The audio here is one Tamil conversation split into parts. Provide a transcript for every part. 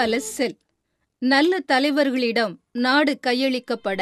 அலசல் நல்ல தலைவர்களிடம் நாடு கையளிக்கப்பட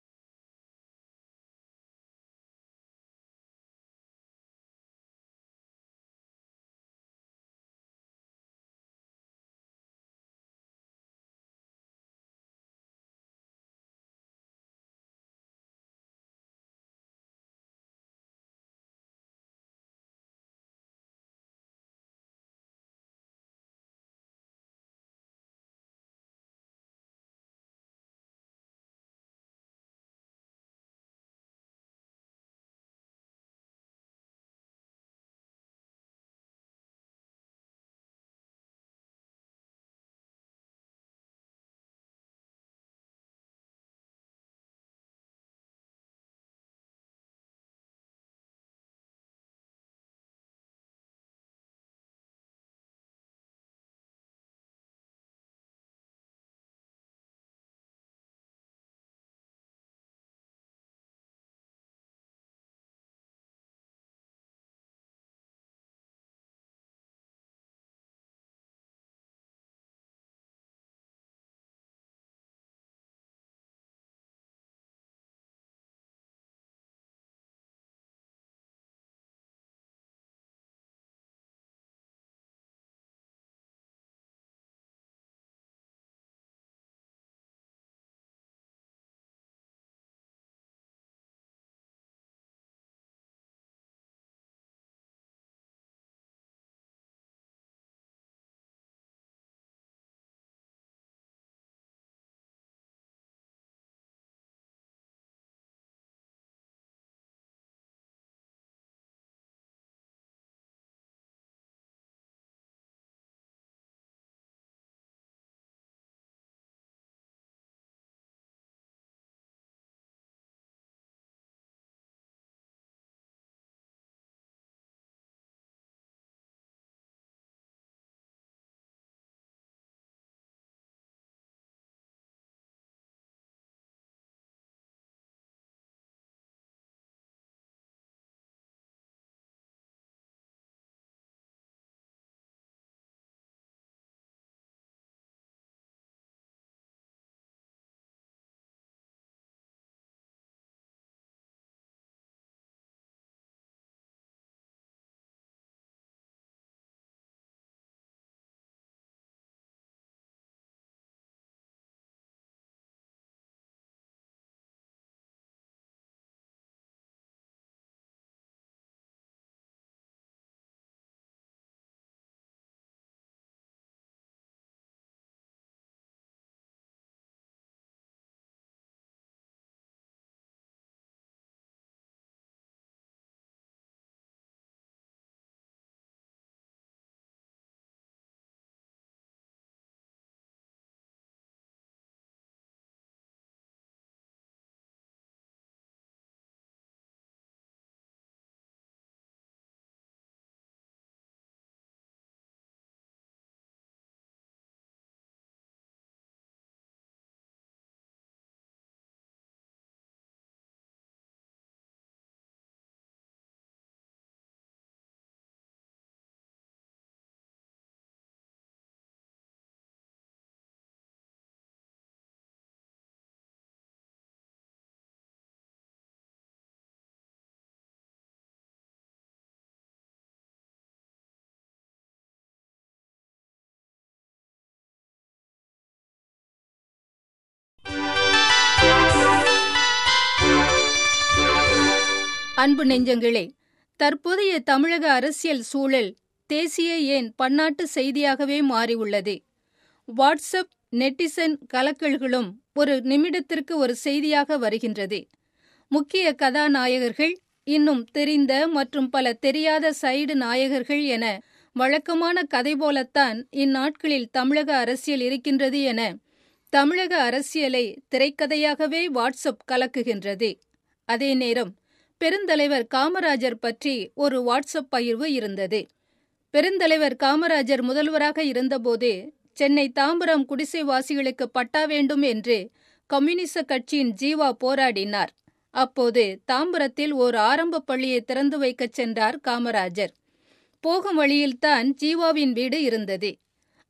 அன்பு நெஞ்சங்களே தற்போதைய தமிழக அரசியல் சூழல் தேசிய ஏன் பன்னாட்டு செய்தியாகவே மாறியுள்ளது வாட்ஸ்அப் நெட்டிசன் கலக்கல்களும் ஒரு நிமிடத்திற்கு ஒரு செய்தியாக வருகின்றது முக்கிய கதாநாயகர்கள் இன்னும் தெரிந்த மற்றும் பல தெரியாத சைடு நாயகர்கள் என வழக்கமான கதை போலத்தான் இந்நாட்களில் தமிழக அரசியல் இருக்கின்றது என தமிழக அரசியலை திரைக்கதையாகவே வாட்ஸ்அப் கலக்குகின்றது அதே நேரம் பெருந்தலைவர் காமராஜர் பற்றி ஒரு வாட்ஸ்அப் பகிர்வு இருந்தது பெருந்தலைவர் காமராஜர் முதல்வராக இருந்தபோது சென்னை தாம்பரம் குடிசைவாசிகளுக்கு பட்டா வேண்டும் என்று கம்யூனிச கட்சியின் ஜீவா போராடினார் அப்போது தாம்பரத்தில் ஓர் ஆரம்ப பள்ளியை திறந்து வைக்கச் சென்றார் காமராஜர் போகும் வழியில்தான் ஜீவாவின் வீடு இருந்தது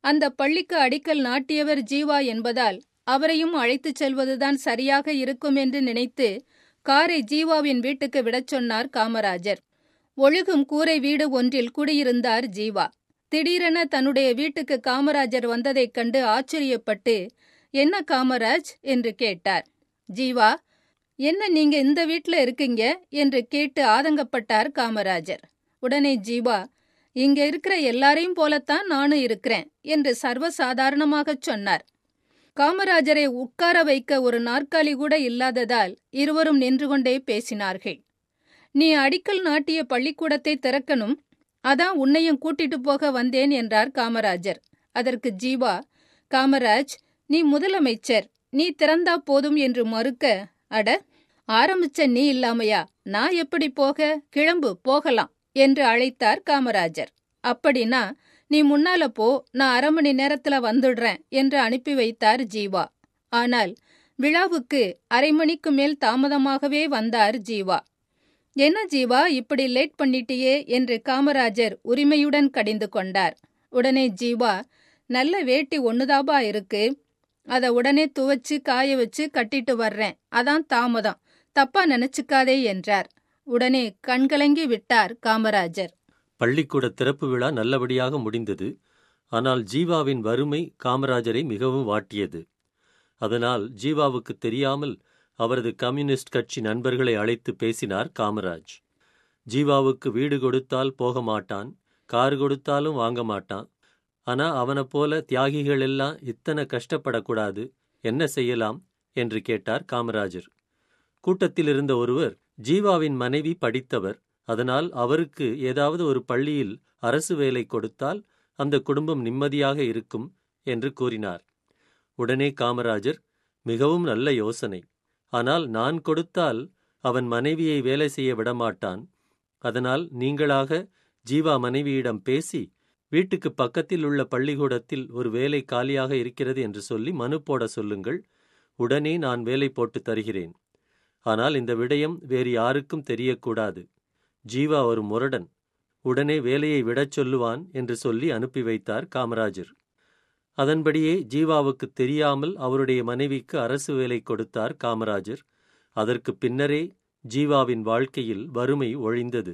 அந்த பள்ளிக்கு அடிக்கல் நாட்டியவர் ஜீவா என்பதால் அவரையும் அழைத்துச் செல்வதுதான் சரியாக இருக்கும் என்று நினைத்து காரை ஜீவாவின் வீட்டுக்கு விடச் சொன்னார் காமராஜர் ஒழுகும் கூரை வீடு ஒன்றில் குடியிருந்தார் ஜீவா திடீரென தன்னுடைய வீட்டுக்கு காமராஜர் வந்ததைக் கண்டு ஆச்சரியப்பட்டு என்ன காமராஜ் என்று கேட்டார் ஜீவா என்ன நீங்க இந்த வீட்ல இருக்கீங்க என்று கேட்டு ஆதங்கப்பட்டார் காமராஜர் உடனே ஜீவா இங்க இருக்கிற எல்லாரையும் போலத்தான் நானும் இருக்கிறேன் என்று சர்வசாதாரணமாகச் சொன்னார் காமராஜரை உட்கார வைக்க ஒரு நாற்காலி கூட இல்லாததால் இருவரும் நின்று கொண்டே பேசினார்கள் நீ அடிக்கல் நாட்டிய பள்ளிக்கூடத்தை திறக்கணும் அதான் உன்னையும் கூட்டிட்டு போக வந்தேன் என்றார் காமராஜர் அதற்கு ஜீவா காமராஜ் நீ முதலமைச்சர் நீ திறந்தா போதும் என்று மறுக்க அட ஆரம்பிச்ச நீ இல்லாமையா நான் எப்படி போக கிளம்பு போகலாம் என்று அழைத்தார் காமராஜர் அப்படின்னா நீ முன்னால போ நான் அரை மணி நேரத்துல வந்துடுறேன் என்று அனுப்பி வைத்தார் ஜீவா ஆனால் விழாவுக்கு அரை மணிக்கு மேல் தாமதமாகவே வந்தார் ஜீவா என்ன ஜீவா இப்படி லேட் பண்ணிட்டியே என்று காமராஜர் உரிமையுடன் கடிந்து கொண்டார் உடனே ஜீவா நல்ல வேட்டி ஒண்ணுதாபா இருக்கு அத உடனே துவச்சு காய வச்சு கட்டிட்டு வர்றேன் அதான் தாமதம் தப்பா நினைச்சுக்காதே என்றார் உடனே கண்கலங்கி விட்டார் காமராஜர் பள்ளிக்கூட திறப்பு விழா நல்லபடியாக முடிந்தது ஆனால் ஜீவாவின் வறுமை காமராஜரை மிகவும் வாட்டியது அதனால் ஜீவாவுக்கு தெரியாமல் அவரது கம்யூனிஸ்ட் கட்சி நண்பர்களை அழைத்து பேசினார் காமராஜ் ஜீவாவுக்கு வீடு கொடுத்தால் போக மாட்டான் கார் கொடுத்தாலும் வாங்க மாட்டான் ஆனா அவனைப் போல தியாகிகள் எல்லாம் இத்தனை கஷ்டப்படக்கூடாது என்ன செய்யலாம் என்று கேட்டார் காமராஜர் கூட்டத்தில் இருந்த ஒருவர் ஜீவாவின் மனைவி படித்தவர் அதனால் அவருக்கு ஏதாவது ஒரு பள்ளியில் அரசு வேலை கொடுத்தால் அந்த குடும்பம் நிம்மதியாக இருக்கும் என்று கூறினார் உடனே காமராஜர் மிகவும் நல்ல யோசனை ஆனால் நான் கொடுத்தால் அவன் மனைவியை வேலை செய்ய விடமாட்டான் அதனால் நீங்களாக ஜீவா மனைவியிடம் பேசி வீட்டுக்கு பக்கத்தில் உள்ள பள்ளிக்கூடத்தில் ஒரு வேலை காலியாக இருக்கிறது என்று சொல்லி மனு போட சொல்லுங்கள் உடனே நான் வேலை போட்டு தருகிறேன் ஆனால் இந்த விடயம் வேறு யாருக்கும் தெரியக்கூடாது ஜீவா ஒரு முரடன் உடனே வேலையை விடச் சொல்லுவான் என்று சொல்லி அனுப்பி வைத்தார் காமராஜர் அதன்படியே ஜீவாவுக்கு தெரியாமல் அவருடைய மனைவிக்கு அரசு வேலை கொடுத்தார் காமராஜர் அதற்கு பின்னரே ஜீவாவின் வாழ்க்கையில் வறுமை ஒழிந்தது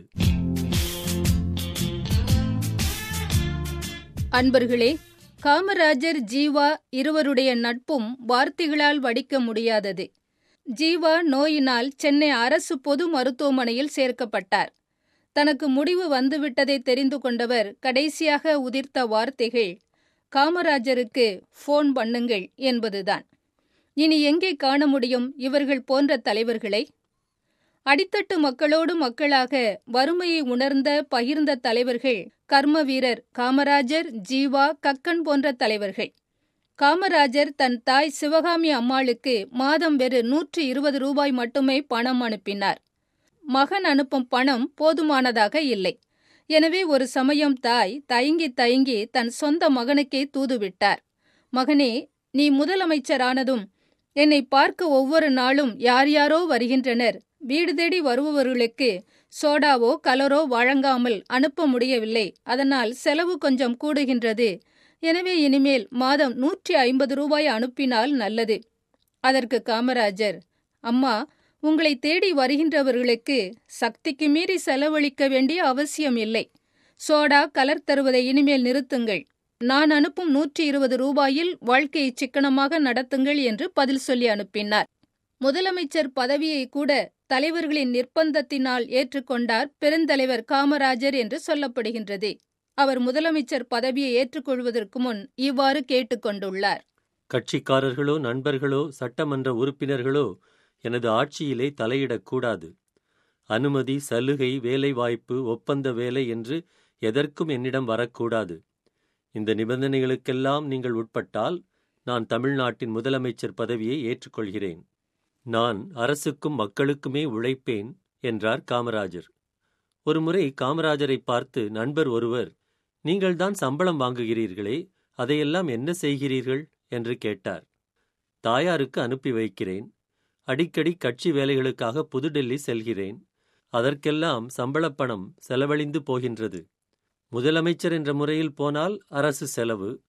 அன்பர்களே காமராஜர் ஜீவா இருவருடைய நட்பும் வார்த்தைகளால் வடிக்க முடியாதது ஜீவா நோயினால் சென்னை அரசு பொது மருத்துவமனையில் சேர்க்கப்பட்டார் தனக்கு முடிவு வந்துவிட்டதை தெரிந்து கொண்டவர் கடைசியாக உதிர்த்த வார்த்தைகள் காமராஜருக்கு ஃபோன் பண்ணுங்கள் என்பதுதான் இனி எங்கே காண முடியும் இவர்கள் போன்ற தலைவர்களை அடித்தட்டு மக்களோடு மக்களாக வறுமையை உணர்ந்த பகிர்ந்த தலைவர்கள் கர்ம வீரர் காமராஜர் ஜீவா கக்கன் போன்ற தலைவர்கள் காமராஜர் தன் தாய் சிவகாமி அம்மாளுக்கு மாதம் வெறு நூற்று இருபது ரூபாய் மட்டுமே பணம் அனுப்பினார் மகன் அனுப்பும் பணம் போதுமானதாக இல்லை எனவே ஒரு சமயம் தாய் தயங்கி தயங்கி தன் சொந்த மகனுக்கே தூதுவிட்டார் மகனே நீ முதலமைச்சரானதும் என்னை பார்க்க ஒவ்வொரு நாளும் யார் யாரோ வருகின்றனர் வீடு தேடி வருபவர்களுக்கு சோடாவோ கலரோ வழங்காமல் அனுப்ப முடியவில்லை அதனால் செலவு கொஞ்சம் கூடுகின்றது எனவே இனிமேல் மாதம் நூற்றி ஐம்பது ரூபாய் அனுப்பினால் நல்லது அதற்கு காமராஜர் அம்மா உங்களை தேடி வருகின்றவர்களுக்கு சக்திக்கு மீறி செலவழிக்க வேண்டிய அவசியம் இல்லை சோடா கலர் தருவதை இனிமேல் நிறுத்துங்கள் நான் அனுப்பும் நூற்றி இருபது ரூபாயில் வாழ்க்கையை சிக்கனமாக நடத்துங்கள் என்று பதில் சொல்லி அனுப்பினார் முதலமைச்சர் பதவியை கூட தலைவர்களின் நிர்பந்தத்தினால் ஏற்றுக்கொண்டார் பெருந்தலைவர் காமராஜர் என்று சொல்லப்படுகின்றது அவர் முதலமைச்சர் பதவியை ஏற்றுக்கொள்வதற்கு முன் இவ்வாறு கேட்டுக்கொண்டுள்ளார் கட்சிக்காரர்களோ நண்பர்களோ சட்டமன்ற உறுப்பினர்களோ எனது ஆட்சியிலே தலையிடக்கூடாது அனுமதி சலுகை வேலைவாய்ப்பு ஒப்பந்த வேலை என்று எதற்கும் என்னிடம் வரக்கூடாது இந்த நிபந்தனைகளுக்கெல்லாம் நீங்கள் உட்பட்டால் நான் தமிழ்நாட்டின் முதலமைச்சர் பதவியை ஏற்றுக்கொள்கிறேன் நான் அரசுக்கும் மக்களுக்குமே உழைப்பேன் என்றார் காமராஜர் ஒருமுறை காமராஜரை பார்த்து நண்பர் ஒருவர் நீங்கள்தான் சம்பளம் வாங்குகிறீர்களே அதையெல்லாம் என்ன செய்கிறீர்கள் என்று கேட்டார் தாயாருக்கு அனுப்பி வைக்கிறேன் அடிக்கடி கட்சி வேலைகளுக்காக புதுடெல்லி செல்கிறேன் அதற்கெல்லாம் சம்பளப் பணம் செலவழிந்து போகின்றது முதலமைச்சர் என்ற முறையில் போனால் அரசு செலவு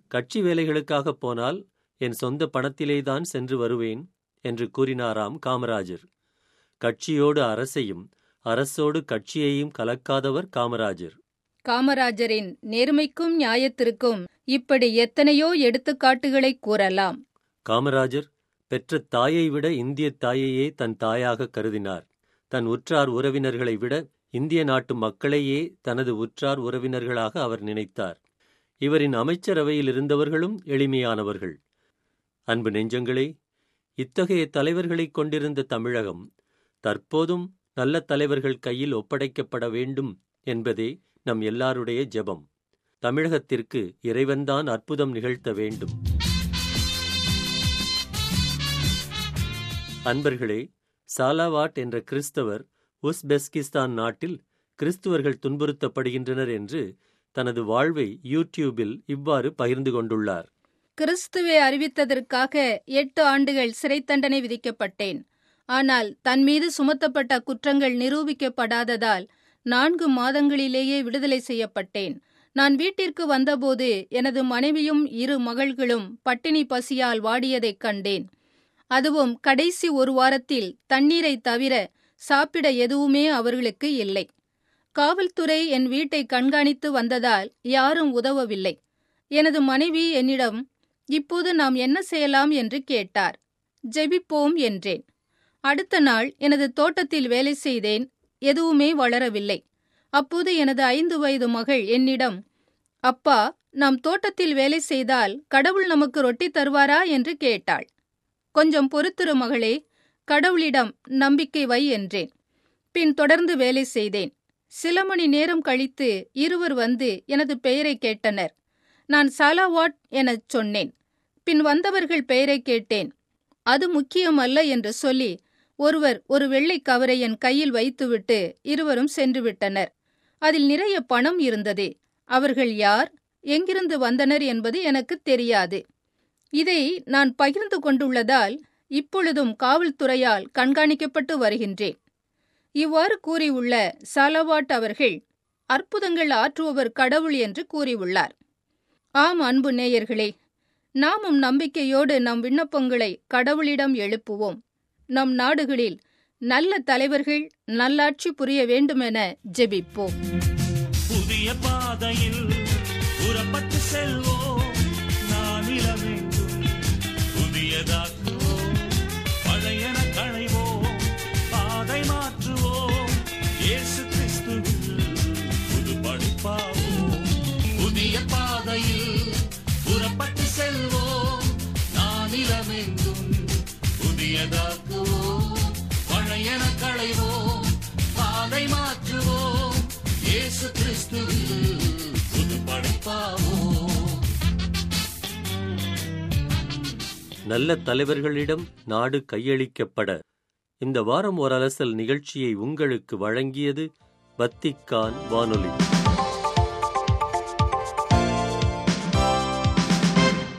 கட்சி வேலைகளுக்காக போனால் என் சொந்த பணத்திலேதான் சென்று வருவேன் என்று கூறினாராம் காமராஜர் கட்சியோடு அரசையும் அரசோடு கட்சியையும் கலக்காதவர் காமராஜர் காமராஜரின் நேர்மைக்கும் நியாயத்திற்கும் இப்படி எத்தனையோ எடுத்துக்காட்டுகளை கூறலாம் காமராஜர் பெற்ற தாயை விட இந்திய தாயையே தன் தாயாக கருதினார் தன் உற்றார் உறவினர்களை விட இந்திய நாட்டு மக்களையே தனது உற்றார் உறவினர்களாக அவர் நினைத்தார் இவரின் அமைச்சரவையில் இருந்தவர்களும் எளிமையானவர்கள் அன்பு நெஞ்சங்களே இத்தகைய தலைவர்களைக் கொண்டிருந்த தமிழகம் தற்போதும் நல்ல தலைவர்கள் கையில் ஒப்படைக்கப்பட வேண்டும் என்பதே நம் எல்லாருடைய ஜெபம் தமிழகத்திற்கு இறைவன்தான் அற்புதம் நிகழ்த்த வேண்டும் அன்பர்களே சாலாவாட் என்ற கிறிஸ்தவர் உஸ்பெஸ்கிஸ்தான் நாட்டில் கிறிஸ்துவர்கள் துன்புறுத்தப்படுகின்றனர் என்று தனது வாழ்வை யூடியூபில் இவ்வாறு பகிர்ந்து கொண்டுள்ளார் கிறிஸ்துவை அறிவித்ததற்காக எட்டு ஆண்டுகள் சிறை தண்டனை விதிக்கப்பட்டேன் ஆனால் தன் மீது சுமத்தப்பட்ட குற்றங்கள் நிரூபிக்கப்படாததால் நான்கு மாதங்களிலேயே விடுதலை செய்யப்பட்டேன் நான் வீட்டிற்கு வந்தபோது எனது மனைவியும் இரு மகள்களும் பட்டினி பசியால் வாடியதைக் கண்டேன் அதுவும் கடைசி ஒரு வாரத்தில் தண்ணீரை தவிர சாப்பிட எதுவுமே அவர்களுக்கு இல்லை காவல்துறை என் வீட்டை கண்காணித்து வந்ததால் யாரும் உதவவில்லை எனது மனைவி என்னிடம் இப்போது நாம் என்ன செய்யலாம் என்று கேட்டார் ஜெபிப்போம் என்றேன் அடுத்த நாள் எனது தோட்டத்தில் வேலை செய்தேன் எதுவுமே வளரவில்லை அப்போது எனது ஐந்து வயது மகள் என்னிடம் அப்பா நாம் தோட்டத்தில் வேலை செய்தால் கடவுள் நமக்கு ரொட்டி தருவாரா என்று கேட்டாள் கொஞ்சம் பொறுத்திரு மகளே கடவுளிடம் நம்பிக்கை வை என்றேன் பின் தொடர்ந்து வேலை செய்தேன் சில மணி நேரம் கழித்து இருவர் வந்து எனது பெயரை கேட்டனர் நான் சாலாவாட் எனச் சொன்னேன் பின் வந்தவர்கள் பெயரை கேட்டேன் அது முக்கியமல்ல என்று சொல்லி ஒருவர் ஒரு வெள்ளை கவரை என் கையில் வைத்துவிட்டு இருவரும் சென்று விட்டனர் அதில் நிறைய பணம் இருந்தது அவர்கள் யார் எங்கிருந்து வந்தனர் என்பது எனக்கு தெரியாது இதை நான் பகிர்ந்து கொண்டுள்ளதால் இப்பொழுதும் காவல்துறையால் கண்காணிக்கப்பட்டு வருகின்றேன் இவ்வாறு கூறியுள்ள சாலவாட் அவர்கள் அற்புதங்கள் ஆற்றுபவர் கடவுள் என்று கூறியுள்ளார் ஆம் அன்பு நேயர்களே நாமும் நம்பிக்கையோடு நம் விண்ணப்பங்களை கடவுளிடம் எழுப்புவோம் நம் நாடுகளில் நல்ல தலைவர்கள் நல்லாட்சி புரிய வேண்டுமென ஜெபிப்போம் புதிய பாதையில் புறப்பட்டு செல்வோம் நான் வேண்டும் புதியதாக்குவோம் பழையன களைவோம் பாதை மாற்றுவோம் இயேசு கிறிஸ்துவில் புது படிப்பாவோம் புதிய பாதையில் புறப்பட்டு செல்வோம் நான் இளமெங்கும் புதியதாக்குவோம் பழையன களைவோம் பாதை மாற்றுவோம் இயேசு கிறிஸ்துவில் புது படைப்பாவோம் நல்ல தலைவர்களிடம் நாடு கையளிக்கப்பட இந்த வாரம் ஒரு அலசல் நிகழ்ச்சியை உங்களுக்கு வழங்கியது வத்திக்கான் வானொலி